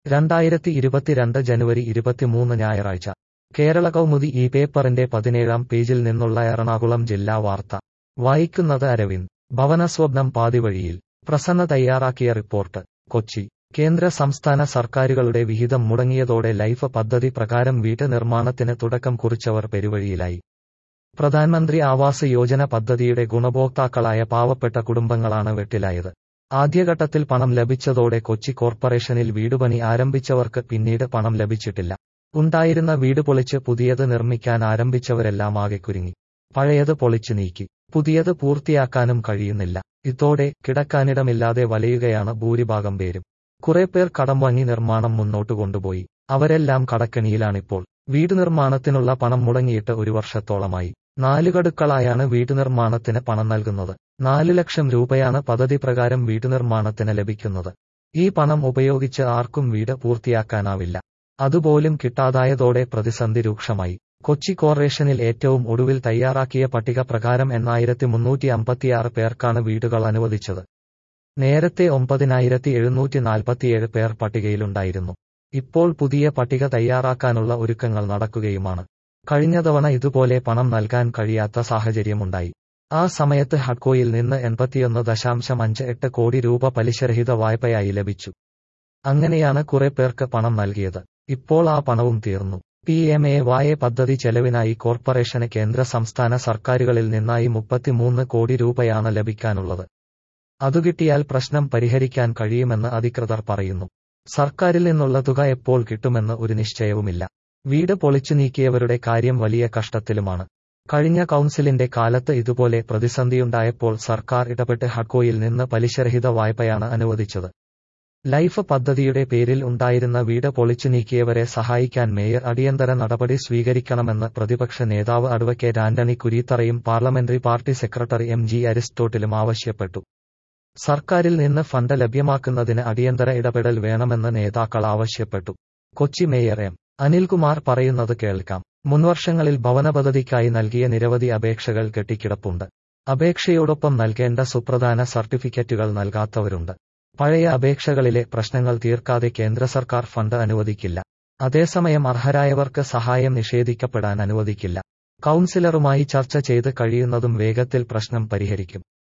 രണ്ടായിരത്തി ഇരുപത്തിരണ്ട് ജനുവരി ഇരുപത്തിമൂന്ന് ഞായറാഴ്ച കേരള കൗമുദി ഈ പേപ്പറിന്റെ പതിനേഴാം പേജിൽ നിന്നുള്ള എറണാകുളം ജില്ലാ വാർത്ത വായിക്കുന്നത് അരവിന്ദ് ഭവനസ്വപ്നം പാതിവഴിയിൽ പ്രസന്ന തയ്യാറാക്കിയ റിപ്പോർട്ട് കൊച്ചി കേന്ദ്ര സംസ്ഥാന സർക്കാരുകളുടെ വിഹിതം മുടങ്ങിയതോടെ ലൈഫ് പദ്ധതി പ്രകാരം വീട്ട് നിർമ്മാണത്തിന് തുടക്കം കുറിച്ചവർ പെരുവഴിയിലായി പ്രധാനമന്ത്രി ആവാസ് യോജന പദ്ധതിയുടെ ഗുണഭോക്താക്കളായ പാവപ്പെട്ട കുടുംബങ്ങളാണ് വെട്ടിലായത് ആദ്യഘട്ടത്തിൽ പണം ലഭിച്ചതോടെ കൊച്ചി കോർപ്പറേഷനിൽ വീടുപണി ആരംഭിച്ചവർക്ക് പിന്നീട് പണം ലഭിച്ചിട്ടില്ല ഉണ്ടായിരുന്ന വീട് പൊളിച്ച് പുതിയത് നിർമ്മിക്കാൻ ആരംഭിച്ചവരെല്ലാം ആകെ കുരുങ്ങി പഴയത് പൊളിച്ചു നീക്കി പുതിയത് പൂർത്തിയാക്കാനും കഴിയുന്നില്ല ഇതോടെ കിടക്കാനിടമില്ലാതെ വലയുകയാണ് ഭൂരിഭാഗം പേരും കുറെ പേർ കടം വാങ്ങി നിർമ്മാണം മുന്നോട്ട് കൊണ്ടുപോയി അവരെല്ലാം കടക്കെണിയിലാണിപ്പോൾ വീട് നിർമ്മാണത്തിനുള്ള പണം മുടങ്ങിയിട്ട് ഒരു വർഷത്തോളമായി നാലുകടുക്കളായാണ് വീട് നിർമ്മാണത്തിന് പണം നൽകുന്നത് നാല് ലക്ഷം രൂപയാണ് പദ്ധതി പ്രകാരം വീട് നിർമ്മാണത്തിന് ലഭിക്കുന്നത് ഈ പണം ഉപയോഗിച്ച് ആർക്കും വീട് പൂർത്തിയാക്കാനാവില്ല അതുപോലും കിട്ടാതായതോടെ പ്രതിസന്ധി രൂക്ഷമായി കൊച്ചി കോർപ്പറേഷനിൽ ഏറ്റവും ഒടുവിൽ തയ്യാറാക്കിയ പട്ടിക പ്രകാരം എണ്ണായിരത്തി മുന്നൂറ്റി അമ്പത്തിയാറ് പേർക്കാണ് വീടുകൾ അനുവദിച്ചത് നേരത്തെ ഒമ്പതിനായിരത്തി എഴുന്നൂറ്റി നാൽപ്പത്തിയേഴ് പേർ പട്ടികയിലുണ്ടായിരുന്നു ഇപ്പോൾ പുതിയ പട്ടിക തയ്യാറാക്കാനുള്ള ഒരുക്കങ്ങൾ നടക്കുകയുമാണ് കഴിഞ്ഞ തവണ ഇതുപോലെ പണം നൽകാൻ കഴിയാത്ത സാഹചര്യമുണ്ടായി ആ സമയത്ത് ഹഡ്കോയിൽ നിന്ന് എൺപത്തിയൊന്ന് ദശാംശം അഞ്ച് എട്ട് കോടി രൂപ പലിശരഹിത വായ്പയായി ലഭിച്ചു അങ്ങനെയാണ് കുറെ പേർക്ക് പണം നൽകിയത് ഇപ്പോൾ ആ പണവും തീർന്നു പി എം എ വായ പദ്ധതി ചെലവിനായി കോർപ്പറേഷന് കേന്ദ്ര സംസ്ഥാന സർക്കാരുകളിൽ നിന്നായി മുപ്പത്തിമൂന്ന് കോടി രൂപയാണ് ലഭിക്കാനുള്ളത് അതു കിട്ടിയാൽ പ്രശ്നം പരിഹരിക്കാൻ കഴിയുമെന്ന് അധികൃതർ പറയുന്നു സർക്കാരിൽ നിന്നുള്ള തുക എപ്പോൾ കിട്ടുമെന്ന് ഒരു നിശ്ചയവുമില്ല വീട് പൊളിച്ചു നീക്കിയവരുടെ കാര്യം വലിയ കഷ്ടത്തിലുമാണ് കഴിഞ്ഞ കൗൺസിലിന്റെ കാലത്ത് ഇതുപോലെ പ്രതിസന്ധിയുണ്ടായപ്പോൾ സർക്കാർ ഇടപെട്ട് ഹഡ്കോയിൽ നിന്ന് പലിശരഹിത വായ്പയാണ് അനുവദിച്ചത് ലൈഫ് പദ്ധതിയുടെ പേരിൽ ഉണ്ടായിരുന്ന വീട് പൊളിച്ചു നീക്കിയവരെ സഹായിക്കാൻ മേയർ അടിയന്തര നടപടി സ്വീകരിക്കണമെന്ന് പ്രതിപക്ഷ നേതാവ് അഡ്വക്കേറ്റ് ആന്റണി കുരീത്തറയും parliamentary party secretary M G അരിസ്റ്റോട്ടിലും ആവശ്യപ്പെട്ടു സർക്കാരിൽ നിന്ന് ഫണ്ട് ലഭ്യമാക്കുന്നതിന് അടിയന്തര ഇടപെടൽ വേണമെന്ന് നേതാക്കൾ ആവശ്യപ്പെട്ടു കൊച്ചി മേയർ എം അനിൽകുമാർ പറയുന്നത് കേൾക്കാം മുൻവർഷങ്ങളിൽ ഭവന പദ്ധതിക്കായി നൽകിയ നിരവധി അപേക്ഷകൾ കെട്ടിക്കിടപ്പുണ്ട് അപേക്ഷയോടൊപ്പം നൽകേണ്ട സുപ്രധാന സർട്ടിഫിക്കറ്റുകൾ നൽകാത്തവരുണ്ട് പഴയ അപേക്ഷകളിലെ പ്രശ്നങ്ങൾ തീർക്കാതെ കേന്ദ്ര സർക്കാർ ഫണ്ട് അനുവദിക്കില്ല അതേസമയം അർഹരായവർക്ക് സഹായം നിഷേധിക്കപ്പെടാൻ അനുവദിക്കില്ല കൗൺസിലറുമായി ചർച്ച ചെയ്ത് കഴിയുന്നതും വേഗത്തിൽ പ്രശ്നം പരിഹരിക്കും